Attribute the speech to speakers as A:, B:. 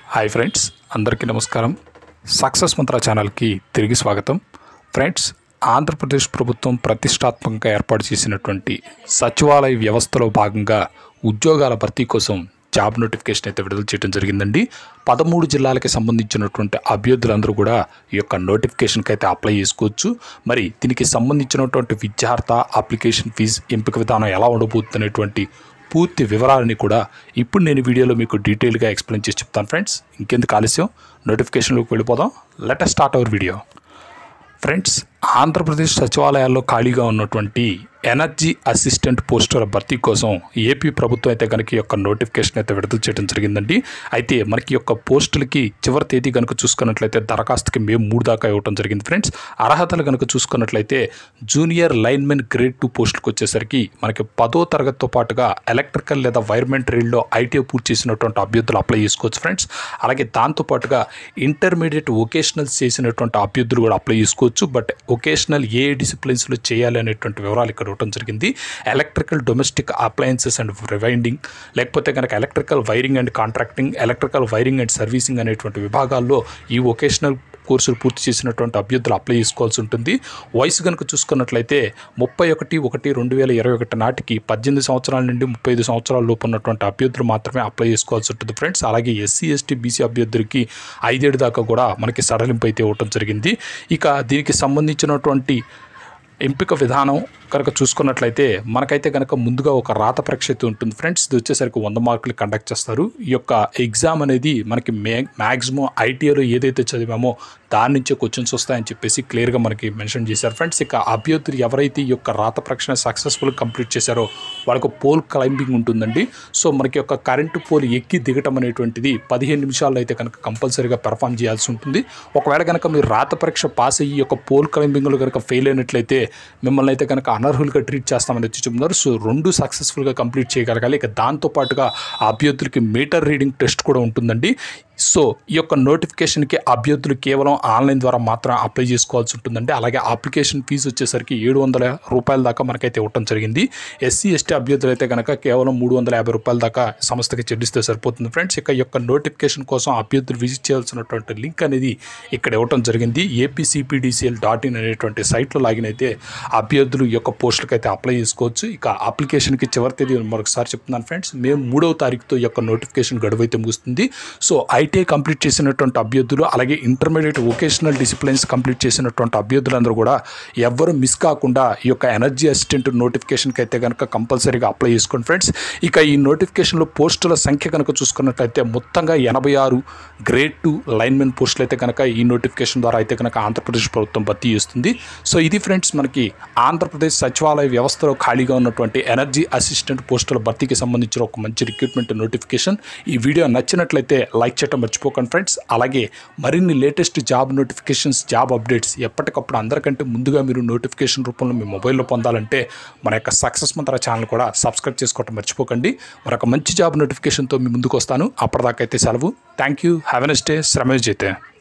A: hi friends అందరికీ నమస్కారం success మంత్ర ఛానల్కి తిరిగి స్వాగతం ఫ్రెండ్స్ ఆంధ్రప్రదేశ్ ప్రభుత్వం ప్రతిష్టాత్మకంగా ఏర్పాటు చేసినటువంటి సచివాలయ వ్యవస్థలో భాగంగా ఉద్యోగాల భర్తీ కోసం జాబ్ నోటిఫికేషన్ అయితే విడుదల చేయడం జరిగిందండి పదమూడు జిల్లాలకి సంబంధించినటువంటి అభ్యర్థులందరూ కూడా ఈ యొక్క నోటిఫికేషన్కి అయితే అప్లై చేసుకోవచ్చు మరి దీనికి సంబంధించినటువంటి విద్యార్థ అప్లికేషన్ ఫీజు ఎంపిక విధానం ఎలా ఉండబోతున్నటువంటి పూర్తి వివరాలని కూడా ఇప్పుడు నేను ఈ వీడియోలో మీకు డీటెయిల్గా ఎక్స్ప్లెయిన్ చేసి చెప్తాను ఫ్రెండ్స్ ఇంకెందుకు ఆలస్యం నోటిఫికేషన్లోకి వెళ్ళిపోదాం let start our video friends Andhra Pradesh సచివాలయాల్లో ఖాళీగా ఉన్నటువంటి ఎనర్జీ అసిస్టెంట్ పోస్టుల భర్తీ కోసం ఏపీ ప్రభుత్వం అయితే కనుక ఈ యొక్క నోటిఫికేషన్ అయితే విడుదల చేయడం జరిగిందండి అయితే మనకి ఈ యొక్క పోస్టులకి చివరి తేదీ కనుక చూసుకున్నట్లయితే దరఖాస్తుకి మే మూడు దాకా ఇవ్వడం జరిగింది ఫ్రెండ్స్ అర్హతలు కనుక చూసుకున్నట్లయితే జూనియర్ లైన్మెన్ గ్రేడ్ టూ పోస్టులకు వచ్చేసరికి మనకి పదో తరగతితో పాటుగా ఎలక్ట్రికల్ లేదా వైర్మెంట్ రీల్లో ఐటీఐ పూర్తి చేసినటువంటి అభ్యర్థులు అప్లై చేసుకోవచ్చు ఫ్రెండ్స్ అలాగే దాంతోపాటుగా ఇంటర్మీడియట్ వొకేషనల్స్ చేసినటువంటి అభ్యర్థులు కూడా అప్లై చేసుకోవచ్చు బట్ వొకేషనల్ ఏ డిసిప్లిన్స్లో చేయాలి అనేటువంటి వివరాలు ఇక్కడ ఇవ్వడం జరిగింది electrical domestic appliances and rewinding లేకపోతే కనుక electrical wiring and contracting electrical wiring and servicing అనేటువంటి విభాగాల్లో ఈ వొకేషనల్ కోర్సులు పూర్తి చేసినటువంటి అభ్యర్థులు అప్లై చేసుకోవాల్సి ఉంటుంది వయసు కనుక చూసుకున్నట్లయితే ముప్పై ఒకటి ఒకటి రెండు వేల ఇరవై ఒకటి నాటికి పద్దెనిమిది సంవత్సరాల నుండి ముప్పై ఐదు సంవత్సరాల లోపు ఉన్నటువంటి అభ్యర్థులు మాత్రమే అప్లై చేసుకోవాల్సి ఉంటుంది ఫ్రెండ్స్ అలాగే ఎస్సీ ఎస్టీ బీసీ అభ్యర్థులకి ఐదేడు దాకా కూడా మనకి సడలింపు అయితే ఇవ్వటం జరిగింది ఇక దీనికి సంబంధించినటువంటి ఎంపిక విధానం కనుక చూసుకున్నట్లయితే మనకైతే కనుక ముందుగా ఒక రాత పరీక్ష అయితే ఉంటుంది ఫ్రెండ్స్ ఇది వచ్చేసరికి వంద మార్కులు కండక్ట్ చేస్తారు ఈ యొక్క ఎగ్జామ్ అనేది మనకి మే మ్యాక్సిమం ఐటీఐలో ఏదైతే చదివామో దాని నుంచే క్వశ్చన్స్ వస్తాయని చెప్పేసి క్లియర్గా మనకి మెన్షన్ చేశారు ఫ్రెండ్స్ ఇక అభ్యర్థులు ఎవరైతే ఈ యొక్క రాత పరీక్షను సక్సెస్ఫుల్ కంప్లీట్ చేశారో వాళ్ళకు పోల్ క్లైంబింగ్ ఉంటుందండి సో మనకి యొక్క కరెంటు పోల్ ఎక్కి దిగటం అనేటువంటిది పదిహేను నిమిషాల్లో అయితే కనుక కంపల్సరీగా పెర్ఫామ్ చేయాల్సి ఉంటుంది ఒకవేళ కనుక మీరు రాత పరీక్ష పాస్ అయ్యి ఈ యొక్క పోల్ క్లైంబింగ్లో కనుక ఫెయిల్ అయినట్లయితే మిమ్మల్ని అయితే కనుక అనర్హులుగా ట్రీట్ చేస్తామని వచ్చి చెప్తున్నారు సో రెండు సక్సెస్ఫుల్గా కంప్లీట్ చేయగలగాలి ఇక దాంతోపాటుగా ఆ అభ్యర్థులకి మీటర్ రీడింగ్ టెస్ట్ కూడా ఉంటుందండి సో ఈ యొక్క నోటిఫికేషన్కి అభ్యర్థులు కేవలం ఆన్లైన్ ద్వారా మాత్రం అప్లై చేసుకోవాల్సి ఉంటుందండి అలాగే అప్లికేషన్ ఫీజు వచ్చేసరికి ఏడు వందల రూపాయల దాకా మనకైతే ఇవ్వటం జరిగింది ఎస్సీ ఎస్టీ అభ్యర్థులు అయితే కనుక కేవలం మూడు వందల యాభై రూపాయల దాకా సంస్థకి చెల్లిస్తే సరిపోతుంది ఫ్రెండ్స్ ఇక ఈ యొక్క నోటిఫికేషన్ కోసం అభ్యర్థులు విజిట్ చేయాల్సినటువంటి లింక్ అనేది ఇక్కడ ఇవ్వటం జరిగింది ఏపీసీపీడీసీఎల్ డాట్ ఇన్ అనేటువంటి సైట్లో లాగిన్ అయితే అభ్యర్థులు ఈ యొక్క పోస్టులకు అయితే అప్లై చేసుకోవచ్చు ఇక అప్లికేషన్కి చివరి తేదీ మరొకసారి చెప్తున్నాను ఫ్రెండ్స్ మేము మూడవ తారీఖుతో ఈ యొక్క నోటిఫికేషన్ గడువు అయితే ముగుస్తుంది సో ఐటీఐ కంప్లీట్ చేసినటువంటి అభ్యర్థులు అలాగే ఇంటర్మీడియట్ వొకేషనల్ డిసిప్లిన్స్ కంప్లీట్ చేసినటువంటి అభ్యర్థులందరూ కూడా ఎవ్వరు మిస్ కాకుండా ఈ యొక్క ఎనర్జీ అసిస్టెంట్ నోటిఫికేషన్కి అయితే కనుక కంపల్సరీగా అప్లై చేసుకోండి ఫ్రెండ్స్ ఇక ఈ నోటిఫికేషన్లో పోస్టుల సంఖ్య కనుక చూసుకున్నట్లయితే మొత్తంగా ఎనభై ఆరు గ్రేడ్ టూ లైన్మెన్ పోస్టులు అయితే కనుక ఈ నోటిఫికేషన్ ద్వారా అయితే కనుక ఆంధ్రప్రదేశ్ ప్రభుత్వం భర్తీ చేస్తుంది సో ఇది ఫ్రెండ్స్ మనకి ఆంధ్రప్రదేశ్ సచివాలయ వ్యవస్థలో ఖాళీగా ఉన్నటువంటి ఎనర్జీ అసిస్టెంట్ పోస్టుల భర్తీకి సంబంధించిన ఒక మంచి రిక్రూట్మెంట్ నోటిఫికేషన్ ఈ వీడియో నచ్చినట్లయితే లైక్ చేయడం మర్చిపోకండి ఫ్రెండ్స్ అలాగే మరిన్ని latest job notifications job updates ఎప్పటికప్పుడు అందరికంటే ముందుగా మీరు నోటిఫికేషన్ రూపంలో మీ మొబైల్లో పొందాలంటే మన యొక్క సక్సెస్ మంత్ర ఛానల్ కూడా సబ్స్క్రైబ్ చేసుకోవటం మర్చిపోకండి మరొక మంచి జాబ్ నోటిఫికేషన్తో మీ ముందుకు వస్తాను అప్పటిదాకైతే సెలవు thank you have a nice day శ్రమేజ్ అయితే